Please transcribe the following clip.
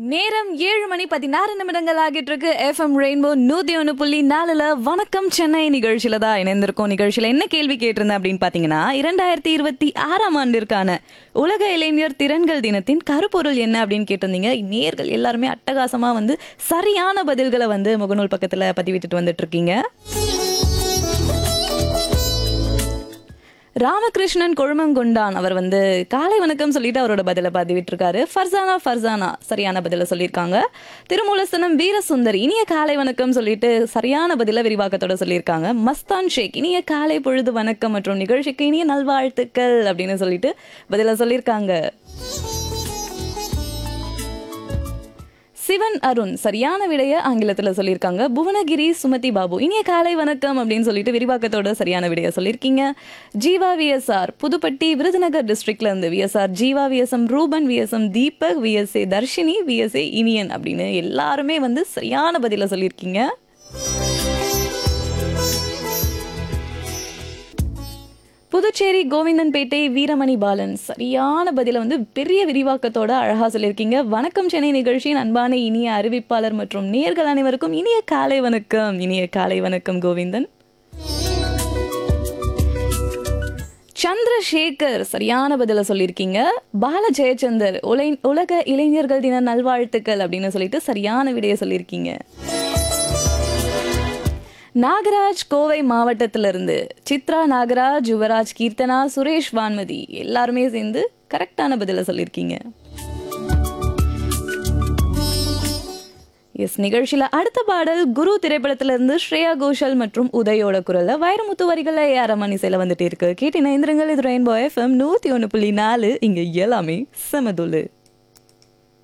நேரம் ஏழு மணி பதினாறு நிமிடங்கள் ஆகிட்டு இருக்கு எஃப்எம் ரெயின்போ நூத்தி ஒன்று புள்ளி நாலுல வணக்கம் சென்னை நிகழ்ச்சியில தான் இணைந்திருக்கோம் நிகழ்ச்சியில என்ன கேள்வி கேட்டிருந்தேன் அப்படின்னு பாத்தீங்கன்னா இரண்டாயிரத்தி இருபத்தி ஆறாம் ஆண்டிற்கான உலக இளைஞர் திறன்கள் தினத்தின் கருப்பொருள் என்ன அப்படின்னு கேட்டிருந்தீங்க நேர்கள் எல்லாருமே அட்டகாசமா வந்து சரியான பதில்களை வந்து முகநூல் பக்கத்துல பதிவிட்டுட்டு வந்துட்டு இருக்கீங்க ராமகிருஷ்ணன் கொழுமங்குண்டான் அவர் வந்து காலை வணக்கம் சொல்லிட்டு அவரோட பதிலை பதிவிட்டிருக்காரு ஃபர்சானா ஃபர்சானா சரியான பதிலை சொல்லியிருக்காங்க திருமூலசனம் வீரசுந்தர் இனிய காலை வணக்கம் சொல்லிட்டு சரியான பதிலை விரிவாக்கத்தோட சொல்லியிருக்காங்க மஸ்தான் ஷேக் இனிய காலை பொழுது வணக்கம் மற்றும் நிகழ்ச்சிக்கு இனிய நல்வாழ்த்துக்கள் அப்படின்னு சொல்லிட்டு பதிலை சொல்லியிருக்காங்க சிவன் அருண் சரியான விடைய ஆங்கிலத்துல சொல்லியிருக்காங்க புவனகிரி சுமதி பாபு இனிய காலை வணக்கம் அப்படின்னு சொல்லிட்டு விரிவாக்கத்தோட சரியான விடைய சொல்லியிருக்கீங்க ஜீவா விஎஸ்ஆர் புதுப்பட்டி விருதுநகர் டிஸ்ட்ரிக்ட்ல இருந்து VSR Jeeva VSM Ruban VSM Deepak VSA Dharshini VSA Iniyan அப்படின்னு எல்லாருமே வந்து சரியான பதில சொல்லியிருக்கீங்க புதுச்சேரி கோவிந்தன்பேட்டை வீரமணி பாலன் சரியான பதில வந்து பெரிய விரிவாக்கத்தோட அழகா சொல்லியிருக்கீங்க வணக்கம் சென்னை நிகழ்ச்சியின் அன்பான இனிய அறிவிப்பாளர் மற்றும் நேர்கள் அனைவருக்கும் இனிய காலை வணக்கம் இனிய காலை வணக்கம் கோவிந்தன் சந்திரசேகர் சரியான பதில சொல்லியிருக்கீங்க பால ஜெயச்சந்தர் உலை உலக இளைஞர்கள் தின நல்வாழ்த்துக்கள் அப்படின்னு சொல்லிட்டு சரியான விடைய சொல்லியிருக்கீங்க நாகராஜ் கோவை மாவட்டத்திலிருந்து சித்ரா நாகராஜ் யுவராஜ் கீர்த்தனா சுரேஷ் வான்மதி எல்லாருமே சேர்ந்து கரெக்டான பதில சொல்லியிருக்கீங்க எஸ் நிகழ்ச்சியில அடுத்த பாடல் குரு திரைப்படத்திலிருந்து ஸ்ரேயா கோஷல் மற்றும் உதயோட குரல்ல வைரமுத்து வரிகள்ல ஏஆர் ரமணி சேல வந்துட்டு இருக்கு கேட்டின இந்திரங்கள் இது ரெயின்போ எஃப்எம் நூத்தி ஒன்று புள்ளி நாலு இங்க எல்லாமே செமதுலு